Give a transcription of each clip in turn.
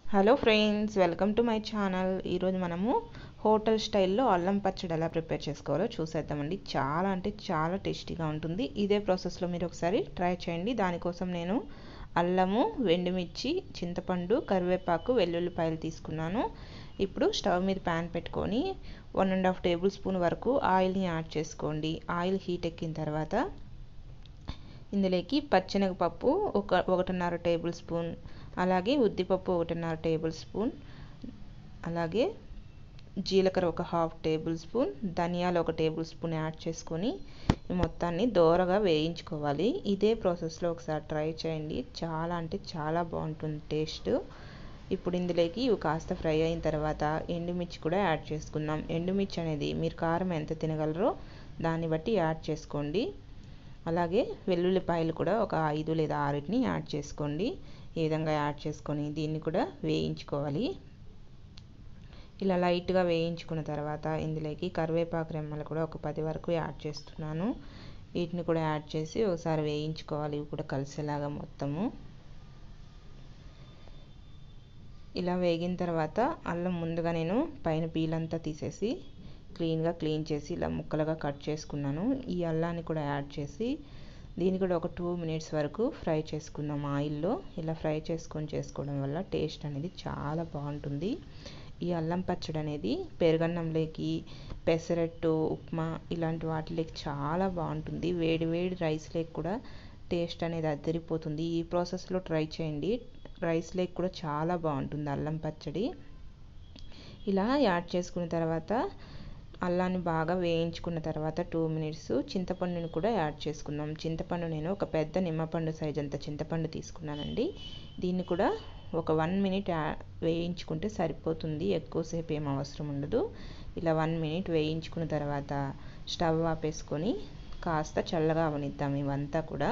hello friends welcome to my channel ఈరోజు మనము hotel స్టైల్లో అల్లం పచ్చడి ఎలా ప్రిపేర్ చేసుకోవాలో చూసేద్దామండి చాలా అంటే చాలా టేస్టీగా ఉంటుంది ఇదే ప్రాసెస్లో మీరు ఒకసారి ట్రై చేయండి దానికోసం నేను అల్లము వెండిమిర్చి చింతపండు కరివేపాకు వెల్లుల్లిపాయలు తీసుకున్నాను ఇప్పుడు స్టవ్ మీద ప్యాన్ పెట్టుకొని one and half table spoon వరకు ఆయిల్ని యాడ్ చేసుకోండి ఆయిల్ హీట్ ఎక్కిన తర్వాత ఇందులోకి పచ్చెనగపప్పు ఒక ఒకటిన్నర టేబుల్ స్పూన్ అలాగే ఉద్దిపప్పు ఒకటిన్నర టేబుల్ స్పూన్ అలాగే జీలకర్ర ఒక హాఫ్ టేబుల్ స్పూన్ ధనియాలు ఒక టేబుల్ స్పూన్ యాడ్ చేసుకొని ఈ మొత్తాన్ని దోరగా వేయించుకోవాలి ఇదే ప్రాసెస్లో ఒకసారి ట్రై చేయండి చాలా అంటే చాలా బాగుంటుంది టేస్ట్ ఇప్పుడు ఇందులోకి ఇవి కాస్త ఫ్రై అయిన తర్వాత ఎండుమిర్చి కూడా యాడ్ చేసుకుందాం ఎండుమిర్చి అనేది మీరు కారం ఎంత తినగలరో దాన్ని బట్టి యాడ్ చేసుకోండి అలాగే వెల్లుల్లిపాయలు కూడా ఒక ఐదు లేదా ఆరుని యాడ్ చేసుకోండి ఈ విధంగా యాడ్ చేసుకొని దీన్ని కూడా వేయించుకోవాలి ఇలా లైట్గా వేయించుకున్న తర్వాత ఇందులోకి కరివేపాకు రెమ్మలు కూడా ఒక పది వరకు యాడ్ చేస్తున్నాను వీటిని కూడా యాడ్ చేసి ఒకసారి వేయించుకోవాలి ఇవి కూడా కలిసేలాగా మొత్తము ఇలా వేగిన తర్వాత అల్లం ముందుగా నేను పైన పీలంతా తీసేసి క్లీన్గా క్లీన్ చేసి ఇలా ముక్కలుగా కట్ చేసుకున్నాను ఈ అల్లాన్ని కూడా యాడ్ చేసి దీన్ని కూడా ఒక టూ మినిట్స్ వరకు ఫ్రై చేసుకుందాం ఆయిల్లో ఇలా ఫ్రై చేసుకొని చేసుకోవడం వల్ల టేస్ట్ అనేది చాలా బాగుంటుంది ఈ అల్లం పచ్చడి అనేది పెరుగన్నంలోకి పెసరట్టు ఉప్మా ఇలాంటి వాటిలోకి చాలా బాగుంటుంది వేడి వేడి రైస్ లేక్ కూడా టేస్ట్ అనేది అద్దరిపోతుంది ఈ ప్రాసెస్లో ట్రై చేయండి రైస్ లేక్ కూడా చాలా బాగుంటుంది అల్లం పచ్చడి ఇలా యాడ్ చేసుకున్న తర్వాత అల్లాన్ని బాగా వేయించుకున్న తర్వాత టూ మినిట్స్ చింతపండుని కూడా యాడ్ చేసుకుందాం చింతపండు నేను ఒక పెద్ద నిమ్మపండు సైజ్ అంత చింతపండు తీసుకున్నానండి దీన్ని కూడా ఒక వన్ మినిట్ వేయించుకుంటే సరిపోతుంది ఎక్కువసేపు ఏం అవసరం ఉండదు ఇలా వన్ మినిట్ వేయించుకున్న తర్వాత స్టవ్ ఆపేసుకొని కాస్త చల్లగా అవనిద్దాం ఇవంతా కూడా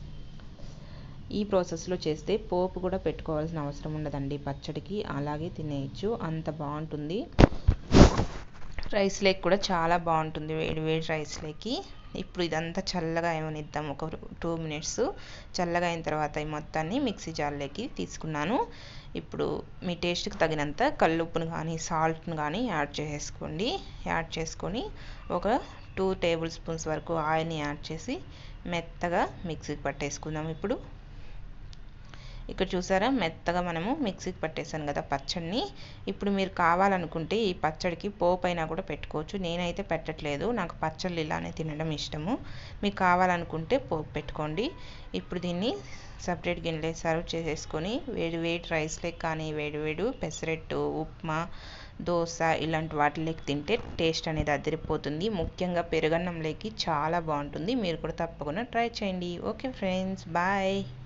ఈ ప్రాసెస్లో చేస్తే పోపు కూడా పెట్టుకోవాల్సిన అవసరం ఉండదండి పచ్చడికి అలాగే తినేయచ్చు అంత బాగుంటుంది రైస్ లేక్ కూడా చాలా బాగుంటుంది వేడి వేడి రైస్ లేకి ఇప్పుడు ఇదంతా చల్లగా ఏమనిద్దాం ఒక టూ మినిట్స్ చల్లగా అయిన తర్వాత ఈ మొత్తాన్ని మిక్సీ జార్లోకి తీసుకున్నాను ఇప్పుడు మీ టేస్ట్కి తగినంత కల్లుప్పును కానీ సాల్ట్ను కానీ యాడ్ చేసుకోండి యాడ్ చేసుకొని ఒక టూ టేబుల్ స్పూన్స్ వరకు ఆయిల్ని యాడ్ చేసి మెత్తగా మిక్సీకి పట్టేసుకుందాం ఇప్పుడు ఇక్కడ చూసారా మెత్తగా మనము మిక్సీకి పట్టేసాను కదా పచ్చడిని ఇప్పుడు మీరు కావాలనుకుంటే ఈ పచ్చడికి పోపు అయినా కూడా పెట్టుకోవచ్చు నేనైతే పెట్టట్లేదు నాకు పచ్చళ్ళు ఇలానే తినడం ఇష్టము మీకు కావాలనుకుంటే పోపు పెట్టుకోండి ఇప్పుడు దీన్ని సపరేట్ గిన్నెలో సర్వ్ చేసేసుకొని వేడి వేడి రైస్లోకి కానీ వేడి వేడి పెసరెట్టు ఉప్మా దోశ ఇలాంటి వాటిలోకి తింటే టేస్ట్ అనేది అదిరిపోతుంది ముఖ్యంగా పెరుగన్నంలోకి చాలా బాగుంటుంది మీరు కూడా తప్పకుండా ట్రై చేయండి ఓకే ఫ్రెండ్స్ బాయ్